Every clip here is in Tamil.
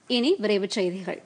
இனி விரைவுச் செய்திகள்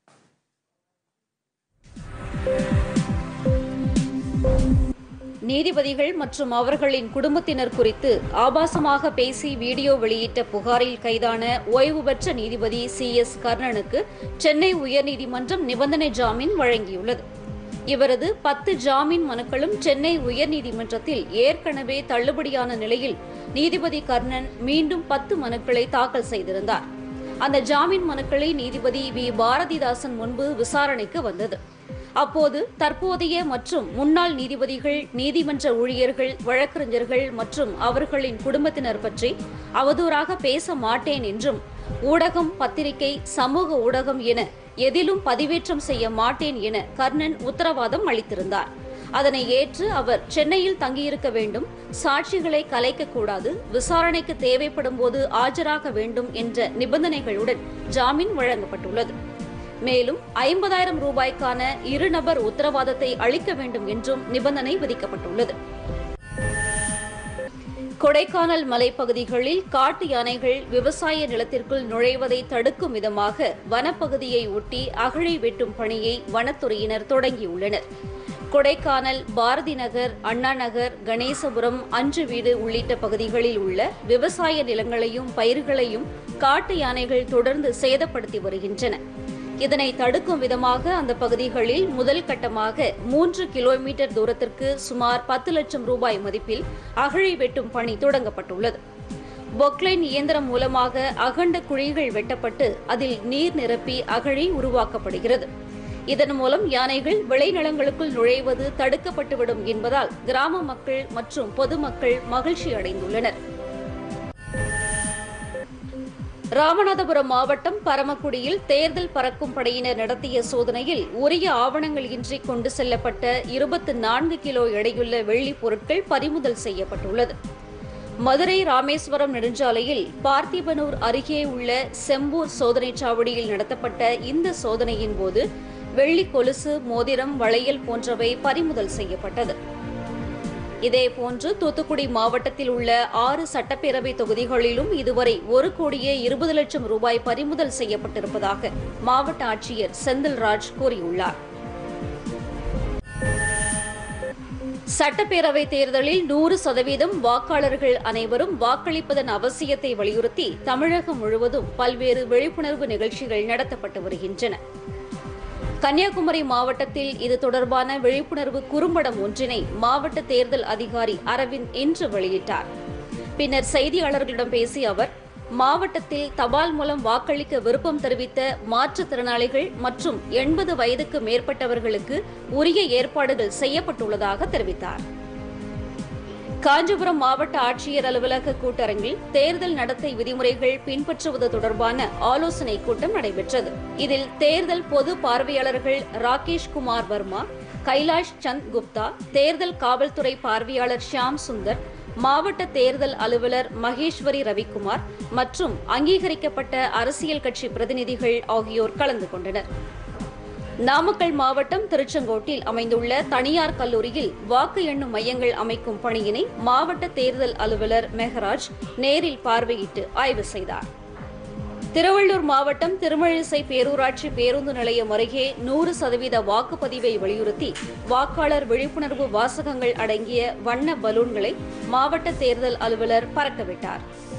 நீதிபதிகள் மற்றும் அவர்களின் குடும்பத்தினர் குறித்து ஆபாசமாக பேசி வீடியோ வெளியிட்ட புகாரில் கைதான ஓய்வு பெற்ற நீதிபதி சி எஸ் கர்ணனுக்கு சென்னை உயர்நீதிமன்றம் நிபந்தனை ஜாமீன் வழங்கியுள்ளது இவரது பத்து ஜாமீன் மனுக்களும் சென்னை உயர்நீதிமன்றத்தில் ஏற்கனவே தள்ளுபடியான நிலையில் நீதிபதி கர்ணன் மீண்டும் பத்து மனுக்களை தாக்கல் செய்திருந்தார் அந்த ஜாமீன் மனுக்களை நீதிபதி வி பாரதிதாசன் முன்பு விசாரணைக்கு வந்தது அப்போது தற்போதைய மற்றும் முன்னாள் நீதிபதிகள் நீதிமன்ற ஊழியர்கள் வழக்கறிஞர்கள் மற்றும் அவர்களின் குடும்பத்தினர் பற்றி அவதூறாக பேச மாட்டேன் என்றும் ஊடகம் பத்திரிகை சமூக ஊடகம் என எதிலும் பதிவேற்றம் செய்ய மாட்டேன் என கர்ணன் உத்தரவாதம் அளித்திருந்தார் அதனை ஏற்று அவர் சென்னையில் தங்கியிருக்க வேண்டும் சாட்சிகளை கலைக்கக்கூடாது விசாரணைக்கு தேவைப்படும் போது ஆஜராக வேண்டும் என்ற நிபந்தனைகளுடன் ஜாமீன் வழங்கப்பட்டுள்ளது மேலும் ஐம்பதாயிரம் ரூபாய்க்கான இருநபர் உத்தரவாதத்தை அளிக்க வேண்டும் என்றும் நிபந்தனை விதிக்கப்பட்டுள்ளது கொடைக்கானல் மலைப்பகுதிகளில் காட்டு யானைகள் விவசாய நிலத்திற்குள் நுழைவதை தடுக்கும் விதமாக வனப்பகுதியை ஒட்டி அகழி வெட்டும் பணியை வனத்துறையினர் தொடங்கியுள்ளனர் கொடைக்கானல் பாரதி நகர் அண்ணா நகர் கணேசபுரம் அஞ்சு வீடு உள்ளிட்ட பகுதிகளில் உள்ள விவசாய நிலங்களையும் பயிர்களையும் காட்டு யானைகள் தொடர்ந்து சேதப்படுத்தி வருகின்றன இதனை தடுக்கும் விதமாக அந்த பகுதிகளில் முதல் கட்டமாக மூன்று கிலோமீட்டர் தூரத்திற்கு சுமார் பத்து லட்சம் ரூபாய் மதிப்பில் அகழி வெட்டும் பணி தொடங்கப்பட்டுள்ளது பொக்லைன் இயந்திரம் மூலமாக அகண்ட குழிகள் வெட்டப்பட்டு அதில் நீர் நிரப்பி அகழி உருவாக்கப்படுகிறது இதன் மூலம் யானைகள் விளைநிலங்களுக்குள் நுழைவது தடுக்கப்பட்டுவிடும் என்பதால் கிராம மக்கள் மற்றும் பொதுமக்கள் மகிழ்ச்சி அடைந்துள்ளனர் ராமநாதபுரம் மாவட்டம் பரமக்குடியில் தேர்தல் பறக்கும் படையினர் நடத்திய சோதனையில் உரிய ஆவணங்கள் இன்றி கொண்டு செல்லப்பட்ட இருபத்தி நான்கு கிலோ எடையுள்ள வெள்ளிப் பொருட்கள் பறிமுதல் செய்யப்பட்டுள்ளது மதுரை ராமேஸ்வரம் நெடுஞ்சாலையில் பார்த்திபனூர் அருகே உள்ள செம்பூர் சோதனைச் சாவடியில் நடத்தப்பட்ட இந்த சோதனையின் போது வெள்ளி கொலுசு மோதிரம் வளையல் போன்றவை பறிமுதல் செய்யப்பட்டது இதேபோன்று தூத்துக்குடி மாவட்டத்தில் உள்ள ஆறு சட்டப்பேரவை தொகுதிகளிலும் இதுவரை ஒரு கோடியே இருபது லட்சம் ரூபாய் பறிமுதல் செய்யப்பட்டிருப்பதாக மாவட்ட ஆட்சியர் செந்தில்ராஜ் கூறியுள்ளார் சட்டப்பேரவை தேர்தலில் நூறு சதவீதம் வாக்காளர்கள் அனைவரும் வாக்களிப்பதன் அவசியத்தை வலியுறுத்தி தமிழகம் முழுவதும் பல்வேறு விழிப்புணர்வு நிகழ்ச்சிகள் நடத்தப்பட்டு வருகின்றன கன்னியாகுமரி மாவட்டத்தில் இது தொடர்பான விழிப்புணர்வு குறும்படம் ஒன்றினை மாவட்ட தேர்தல் அதிகாரி அரவிந்த் இன்று வெளியிட்டார் பின்னர் செய்தியாளர்களிடம் பேசிய அவர் மாவட்டத்தில் தபால் மூலம் வாக்களிக்க விருப்பம் தெரிவித்த மாற்றுத்திறனாளிகள் மற்றும் எண்பது வயதுக்கு மேற்பட்டவர்களுக்கு உரிய ஏற்பாடுகள் செய்யப்பட்டுள்ளதாக தெரிவித்தார் காஞ்சிபுரம் மாவட்ட ஆட்சியர் அலுவலக கூட்டரங்கில் தேர்தல் நடத்தை விதிமுறைகள் பின்பற்றுவது தொடர்பான ஆலோசனைக் கூட்டம் நடைபெற்றது இதில் தேர்தல் பொது பார்வையாளர்கள் ராகேஷ் குமார் வர்மா கைலாஷ் சந்த் குப்தா தேர்தல் காவல்துறை பார்வையாளர் ஷியாம் சுந்தர் மாவட்ட தேர்தல் அலுவலர் மகேஸ்வரி ரவிக்குமார் மற்றும் அங்கீகரிக்கப்பட்ட அரசியல் கட்சி பிரதிநிதிகள் ஆகியோர் கலந்து கொண்டனர் நாமக்கல் மாவட்டம் திருச்செங்கோட்டில் அமைந்துள்ள தனியார் கல்லூரியில் வாக்கு எண்ணும் மையங்கள் அமைக்கும் பணியினை மாவட்ட தேர்தல் அலுவலர் மெஹராஜ் நேரில் பார்வையிட்டு ஆய்வு செய்தார் திருவள்ளூர் மாவட்டம் திருமழிசை பேரூராட்சி பேருந்து நிலையம் அருகே நூறு சதவீத வாக்குப்பதிவை வலியுறுத்தி வாக்காளர் விழிப்புணர்வு வாசகங்கள் அடங்கிய வண்ண பலூன்களை மாவட்ட தேர்தல் அலுவலர் பறக்கவிட்டார்